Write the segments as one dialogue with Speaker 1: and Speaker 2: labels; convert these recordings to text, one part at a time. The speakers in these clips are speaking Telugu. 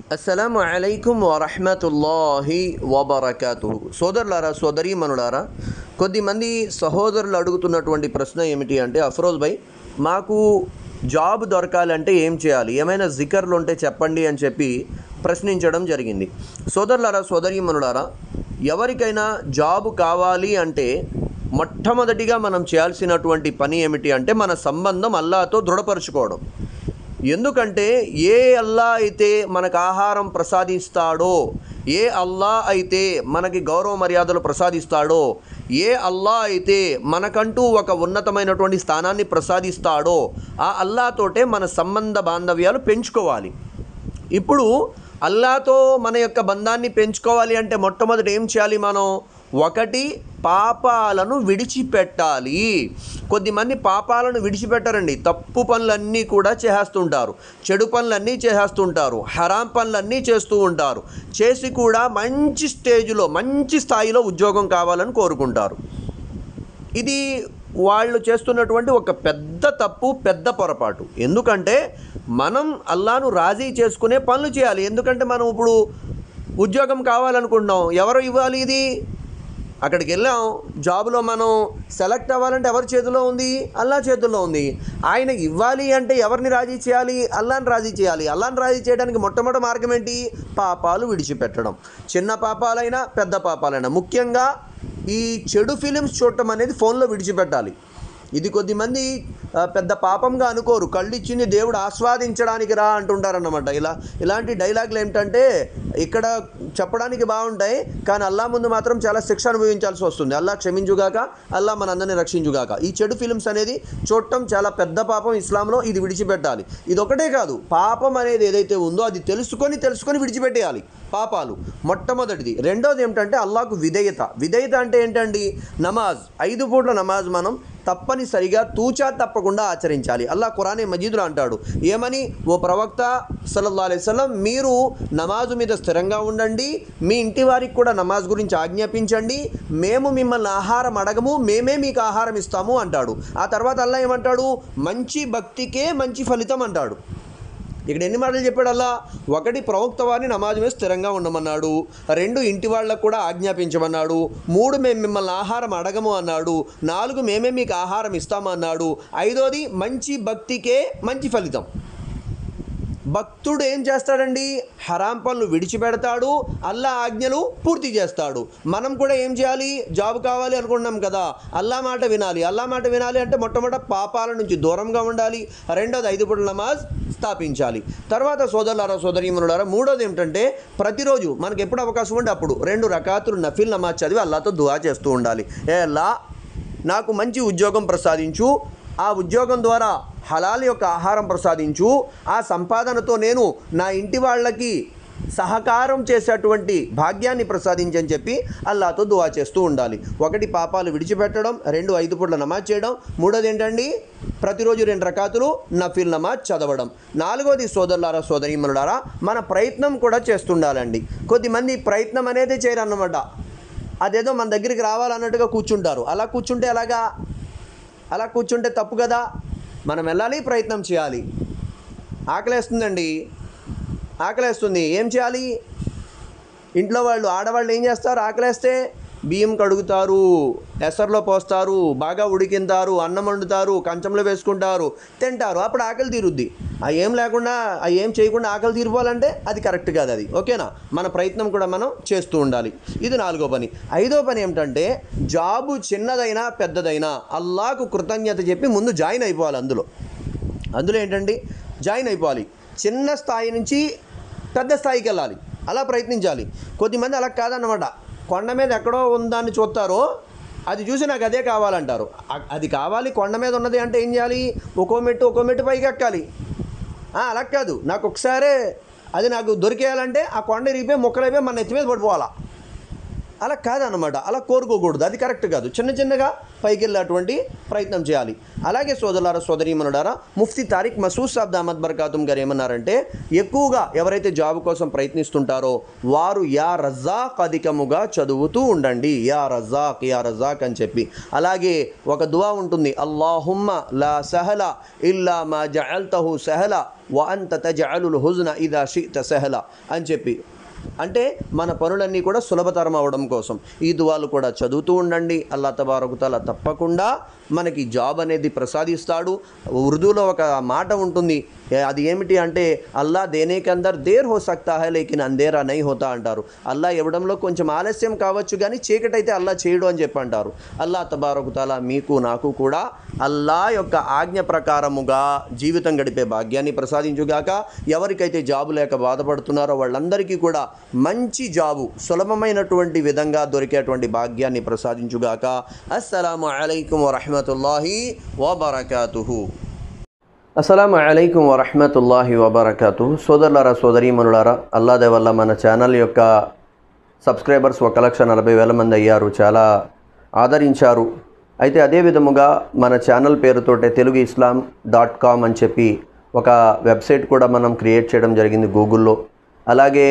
Speaker 1: అస్సలం అలైకుం వరహమతుల్లాహి వబర్కాతు సోదరులారా సోదరీమణులారా కొద్దిమంది సహోదరులు అడుగుతున్నటువంటి ప్రశ్న ఏమిటి అంటే అఫరోజ్ భాయ్ మాకు జాబ్ దొరకాలంటే ఏం చేయాలి ఏమైనా జికర్లు ఉంటే చెప్పండి అని చెప్పి ప్రశ్నించడం జరిగింది సోదరులారా సోదరీమణులారా ఎవరికైనా జాబ్ కావాలి అంటే మొట్టమొదటిగా మనం చేయాల్సినటువంటి పని ఏమిటి అంటే మన సంబంధం అల్లాతో దృఢపరుచుకోవడం ఎందుకంటే ఏ అల్లా అయితే మనకు ఆహారం ప్రసాదిస్తాడో ఏ అల్లా అయితే మనకి గౌరవ మర్యాదలు ప్రసాదిస్తాడో ఏ అల్లా అయితే మనకంటూ ఒక ఉన్నతమైనటువంటి స్థానాన్ని ప్రసాదిస్తాడో ఆ అల్లాతోటే మన సంబంధ బాంధవ్యాలు పెంచుకోవాలి ఇప్పుడు అల్లాతో మన యొక్క బంధాన్ని పెంచుకోవాలి అంటే మొట్టమొదటి ఏం చేయాలి మనం ఒకటి పాపాలను విడిచిపెట్టాలి కొద్దిమంది పాపాలను విడిచిపెట్టరండి తప్పు పనులన్నీ కూడా చేసేస్తుంటారు చెడు పనులన్నీ చేసేస్తుంటారు హరాం పనులన్నీ చేస్తూ ఉంటారు చేసి కూడా మంచి స్టేజ్లో మంచి స్థాయిలో ఉద్యోగం కావాలని కోరుకుంటారు ఇది వాళ్ళు చేస్తున్నటువంటి ఒక పెద్ద తప్పు పెద్ద పొరపాటు ఎందుకంటే మనం అల్లాను రాజీ చేసుకునే పనులు చేయాలి ఎందుకంటే మనం ఇప్పుడు ఉద్యోగం కావాలనుకుంటున్నాం ఎవరు ఇవ్వాలి ఇది అక్కడికి వెళ్ళాం జాబ్లో మనం సెలెక్ట్ అవ్వాలంటే ఎవరి చేతిలో ఉంది అల్లా చేతుల్లో ఉంది ఆయన ఇవ్వాలి అంటే ఎవరిని రాజీ చేయాలి అల్లాని రాజీ చేయాలి అల్లాని రాజీ చేయడానికి మొట్టమొదటి మార్గం ఏంటి పాపాలు విడిచిపెట్టడం చిన్న పాపాలైనా పెద్ద పాపాలైనా ముఖ్యంగా ఈ చెడు ఫిలిమ్స్ చూడటం అనేది ఫోన్లో విడిచిపెట్టాలి ఇది కొద్దిమంది ఆ, పెద్ద పాపంగా అనుకోరు కళ్ళు ఇచ్చింది దేవుడు ఆస్వాదించడానికి రా అంటుంటారన్నమాట ఇలా ఇలాంటి డైలాగులు ఏమిటంటే ఇక్కడ చెప్పడానికి బాగుంటాయి కానీ అల్లా ముందు మాత్రం చాలా శిక్ష అనుభవించాల్సి వస్తుంది అల్లా క్షమించుగాక అల్లా మనందరినీ రక్షించుగాక ఈ చెడు ఫిలిమ్స్ అనేది చూడటం చాలా పెద్ద పాపం ఇస్లాంలో ఇది విడిచిపెట్టాలి ఇది ఒకటే కాదు పాపం అనేది ఏదైతే ఉందో అది తెలుసుకొని తెలుసుకొని విడిచిపెట్టేయాలి పాపాలు మొట్టమొదటిది రెండోది ఏమిటంటే అల్లాకు విధేయత విధేయత అంటే ఏంటండి నమాజ్ ఐదు పూట్ల నమాజ్ మనం తప్పనిసరిగా తూచా తప్పకుండా ఆచరించాలి అల్లా ఖురానే మజీదులో అంటాడు ఏమని ఓ ప్రవక్త సల్లల్లా అలైవల్లం మీరు నమాజు మీద స్థిరంగా ఉండండి మీ ఇంటి వారికి కూడా నమాజ్ గురించి ఆజ్ఞాపించండి మేము మిమ్మల్ని ఆహారం అడగము మేమే మీకు ఆహారం ఇస్తాము అంటాడు ఆ తర్వాత అల్లా ఏమంటాడు మంచి భక్తికే మంచి ఫలితం అంటాడు ఇక్కడ ఎన్ని మాటలు చెప్పాడు అల్లా ఒకటి ప్రవక్త వారిని నమాజ్ మీద స్థిరంగా ఉండమన్నాడు రెండు ఇంటి వాళ్ళకు కూడా ఆజ్ఞాపించమన్నాడు మూడు మేము మిమ్మల్ని ఆహారం అడగము అన్నాడు నాలుగు మేమే మీకు ఆహారం ఇస్తామన్నాడు ఐదోది మంచి భక్తికే మంచి ఫలితం భక్తుడు ఏం చేస్తాడండి హరాం పనులు విడిచిపెడతాడు అల్లా ఆజ్ఞలు పూర్తి చేస్తాడు మనం కూడా ఏం చేయాలి జాబ్ కావాలి అనుకుంటున్నాం కదా అల్లా మాట వినాలి అల్లా మాట వినాలి అంటే మొట్టమొదట పాపాల నుంచి దూరంగా ఉండాలి రెండోది ఐదు పూటల నమాజ్ స్థాపించాలి తర్వాత సోదరులారా సోదరీమనులారా మూడోది ఏమిటంటే ప్రతిరోజు మనకి ఎప్పుడు అవకాశం ఉంటే అప్పుడు రెండు రకాతులు నఫిల్ నమాజ్ చదివి అల్లాతో దువా చేస్తూ ఉండాలి ఏ అల్లా నాకు మంచి ఉద్యోగం ప్రసాదించు ఆ ఉద్యోగం ద్వారా హలాల్ యొక్క ఆహారం ప్రసాదించు ఆ సంపాదనతో నేను నా ఇంటి వాళ్ళకి సహకారం చేసేటువంటి భాగ్యాన్ని ప్రసాదించని చెప్పి అల్లాతో దువా చేస్తూ ఉండాలి ఒకటి పాపాలు విడిచిపెట్టడం రెండు ఐదు పూట్ల నమాజ్ చేయడం మూడోది ఏంటండి ప్రతిరోజు రెండు రకాతులు నఫిల్ నమాజ్ చదవడం నాలుగోది సోదరులారా సోదరీమనులారా మన ప్రయత్నం కూడా చేస్తుండాలండి కొద్దిమంది ప్రయత్నం అనేది చేయరన్నమాట అదేదో మన దగ్గరికి రావాలన్నట్టుగా కూర్చుంటారు అలా కూర్చుంటే ఎలాగా అలా కూర్చుంటే తప్పు కదా మనం వెళ్ళాలి ప్రయత్నం చేయాలి ఆకలేస్తుందండి ఆకలేస్తుంది ఏం చేయాలి ఇంట్లో వాళ్ళు ఆడవాళ్ళు ఏం చేస్తారు ఆకలేస్తే బియ్యం కడుగుతారు ఎసర్లో పోస్తారు బాగా ఉడికింతారు అన్నం వండుతారు కంచంలో వేసుకుంటారు తింటారు అప్పుడు ఆకలి తీరుద్ది ఆ ఏం లేకుండా ఆ ఏం చేయకుండా ఆకలి తీరిపోవాలంటే అది కరెక్ట్ కాదు అది ఓకేనా మన ప్రయత్నం కూడా మనం చేస్తూ ఉండాలి ఇది నాలుగో పని ఐదో పని ఏమిటంటే జాబు చిన్నదైనా పెద్దదైనా అల్లాకు కృతజ్ఞత చెప్పి ముందు జాయిన్ అయిపోవాలి అందులో అందులో ఏంటండి జాయిన్ అయిపోవాలి చిన్న స్థాయి నుంచి పెద్ద స్థాయికి వెళ్ళాలి అలా ప్రయత్నించాలి కొద్దిమంది అలా కాదన్నమాట కొండ మీద ఎక్కడో ఉందాన్ని చూస్తారో అది చూసి నాకు అదే కావాలంటారు అ- అది కావాలి కొండ మీద ఉన్నది అంటే ఏం చేయాలి ఒక్కో మెట్టు ఒక్కో మెట్టు పైకి ఎక్కాలి ఆ, అలా కాదు నాకు ఒకసారే అది నాకు దొరికేయాలంటే ఆ కొండ రిగిపోయి ముక్కలైపోయి మన నెత్తి మీద పడిపోవాలా అలా కాదనమాట అలా కోరుకోకూడదు అది కరెక్ట్ కాదు చిన్న చిన్నగా పైకి వెళ్ళేటువంటి ప్రయత్నం చేయాలి అలాగే సోదరులారా సోదరీమనుడారా ముఫ్తీ తారిక్ మసూద్ సాబ్ దామద్ బర్కాతుం గారు ఏమన్నారంటే ఎక్కువగా ఎవరైతే జాబ్ కోసం ప్రయత్నిస్తుంటారో వారు యా రజాక్ అధికముగా చదువుతూ ఉండండి యా రజాక్ యా రజాక్ అని చెప్పి అలాగే ఒక దువా ఉంటుంది అల్లాహుమ్మ లా సహల ఇల్లా మా జఅల్తహు సహల వ అంత తజఅలుల్ హుజ్న ఇదా షిత సహల అని చెప్పి అంటే మన పనులన్నీ కూడా సులభతరం అవడం కోసం ఈ దువాలు కూడా చదువుతూ ఉండండి అల్లా తబారకుతాల తప్పకుండా మనకి జాబ్ అనేది ప్రసాదిస్తాడు ఉర్దూలో ఒక మాట ఉంటుంది ఏ- అది ఏమిటి అంటే అల్లా దేనే కే అందర్ దేర్ హో సక్తా హై లేకిన్ అందేరా నై హోతా అంటారు అల్లా ఇవ్వడంలో కొంచెం ఆలస్యం కావచ్చు కానీ చీకటి అయితే అల్లా చేయడు అని చెప్పి అంటారు అల్లా తబారకుతాల మీకు నాకు కూడా అల్లా యొక్క ఆజ్ఞ ప్రకారముగా జీవితం గడిపే భాగ్యాన్ని ప్రసాదించుగాక ఎవరికైతే జాబు లేక బాధపడుతున్నారో వాళ్ళందరికీ కూడా మంచి జాబు సులభమైనటువంటి విధంగా దొరికేటువంటి భాగ్యాన్ని ప్రసాదించుగాక అస్సలాము అలైకుం వరహమతుల్లాహి వబర్కాతుహు అస్సలం అయికం వరహమతుల్లాహి వబర్కాతు సోదరులారా సోదరీమనులారా అల్లాదే వల్ల మన ఛానల్ యొక్క సబ్స్క్రైబర్స్ ఒక లక్ష నలభై వేల మంది అయ్యారు చాలా ఆదరించారు అయితే అదే విధముగా మన ఛానల్ పేరుతోటే తెలుగు ఇస్లాం డాట్ కామ్ అని చెప్పి ఒక వెబ్సైట్ కూడా మనం క్రియేట్ చేయడం జరిగింది గూగుల్లో అలాగే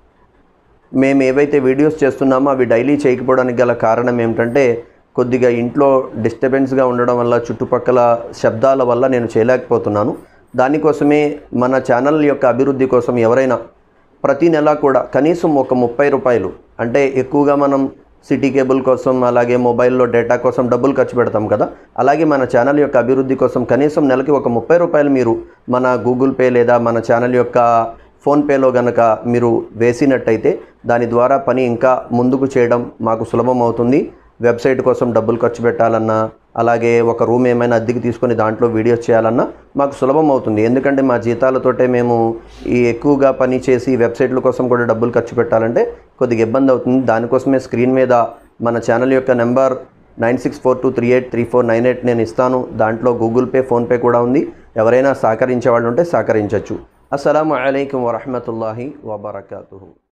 Speaker 1: మేము ఏవైతే వీడియోస్ చేస్తున్నామో అవి డైలీ చేయకపోవడానికి గల కారణం ఏమిటంటే కొద్దిగా ఇంట్లో డిస్టర్బెన్స్గా ఉండడం వల్ల చుట్టుపక్కల శబ్దాల వల్ల నేను చేయలేకపోతున్నాను దానికోసమే మన ఛానల్ యొక్క అభివృద్ధి కోసం ఎవరైనా ప్రతి నెల కూడా కనీసం ఒక ముప్పై రూపాయలు అంటే ఎక్కువగా మనం సిటీ కేబుల్ కోసం అలాగే మొబైల్లో డేటా కోసం డబ్బులు ఖర్చు పెడతాం కదా అలాగే మన ఛానల్ యొక్క అభివృద్ధి కోసం కనీసం నెలకి ఒక ముప్పై రూపాయలు మీరు మన గూగుల్ పే లేదా మన ఛానల్ యొక్క ఫోన్పేలో గనక మీరు వేసినట్టయితే దాని ద్వారా పని ఇంకా ముందుకు చేయడం మాకు సులభం అవుతుంది వెబ్సైట్ కోసం డబ్బులు ఖర్చు పెట్టాలన్నా అలాగే ఒక రూమ్ ఏమైనా అద్దెకి తీసుకొని దాంట్లో వీడియోస్ చేయాలన్నా మాకు సులభం అవుతుంది ఎందుకంటే మా జీతాలతోటే మేము ఈ ఎక్కువగా పని చేసి వెబ్సైట్ల కోసం కూడా డబ్బులు ఖర్చు పెట్టాలంటే కొద్దిగా ఇబ్బంది అవుతుంది దానికోసమే స్క్రీన్ మీద మన ఛానల్ యొక్క number nine six four two three eight three four nine eight నేను ఇస్తాను దాంట్లో గూగుల్ పే ఫోన్పే కూడా ఉంది ఎవరైనా సహకరించే వాళ్ళు ఉంటే సహకరించవచ్చు అస్సలం అయికం వరహమతుల్లాహి వబర్కాతు